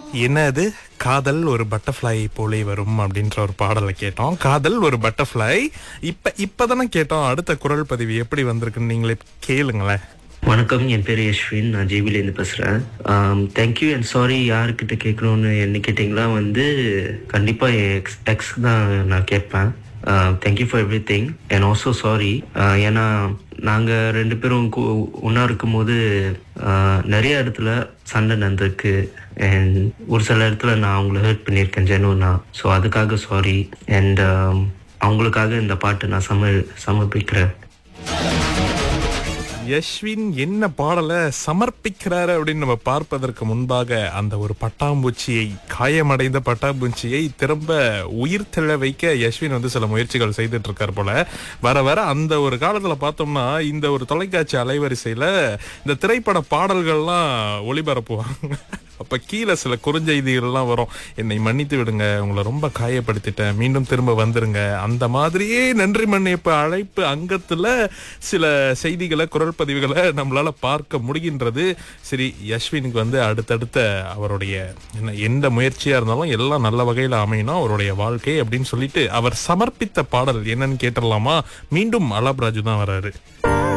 என்ன அது காதல் ஒரு பட்டர்ஃப்ளை போலே வரும் அப்படின்ற ஒரு பாடலை கேட்டோம் காதல் ஒரு பட்டர்ஃப்ளை இப்ப இப்பதானே கேட்டோம் அடுத்த குரல் பதிவு எப்படி வந்திருக்குன்னு நீங்களே கேளுங்களேன் வணக்கம் என் பேர் யஷ்வின் நான் ஜேபிலேருந்து பேசுகிறேன் தேங்க்யூ அண்ட் சாரி யாருக்கிட்ட கேட்கணும்னு என்ன கேட்டிங்களா வந்து கண்டிப்பாக என் எக்ஸ் எக்ஸ் தான் நான் கேட்பேன் thank you for everything and also sorry ஏன்னா நாங்கள் ரெண்டு பேரும் கு- ஒண்ணா இருக்கும்போது ஆஹ், நிறைய இடத்துல சண்டை நடந்திருக்கு அண்ட் ஒரு சில இடத்துல நான் அவங்கள ஹர்ட் பண்ணியிருக்கேன் ஜெனுவனா ஸோ அதுக்காக சாரி அண்ட் அவங்களுக்காக இந்த பாட்டை நான் சம சமர்ப்பிக்கிறேன் யஷ்வின் என்ன பாடலை சமர்ப்பிக்கிறாரு அப்படின்னு நம்ம பார்ப்பதற்கு முன்பாக அந்த ஒரு பட்டாம்பூச்சியை காயமடைந்த பட்டாம்பூச்சியை திரும்ப உயிர் தெழ வைக்க யஷ்வின் வந்து சில முயற்சிகள் செய்துட்டு இருக்கார் போல வர வர அந்த ஒரு காலத்துல பார்த்தோம்னா இந்த ஒரு தொலைக்காட்சி அலைவரிசையில இந்த திரைப்பட பாடல்கள்லாம் ஒளிபரப்புவாங்க அப்ப கீழே சில குறுஞ்செய்திகள்லாம் வரும் என்னை மன்னித்து விடுங்க உங்களை ரொம்ப காயப்படுத்திட்டேன் மீண்டும் திரும்ப வந்துருங்க அந்த மாதிரியே நன்றி மன்னிப்பு அழைப்பு அங்கத்துல சில செய்திகளை குரல் பதிவுகளை நம்மளால பார்க்க முடிகின்றது சரி யஷ்வினுக்கு வந்து அடுத்தடுத்த அவருடைய என்ன எந்த முயற்சியா இருந்தாலும் எல்லாம் நல்ல வகையில அமையணும் அவருடைய வாழ்க்கை அப்படின்னு சொல்லிட்டு அவர் சமர்ப்பித்த பாடல் என்னன்னு கேட்டுடலாமா மீண்டும் அலாப்ராஜு தான் வராரு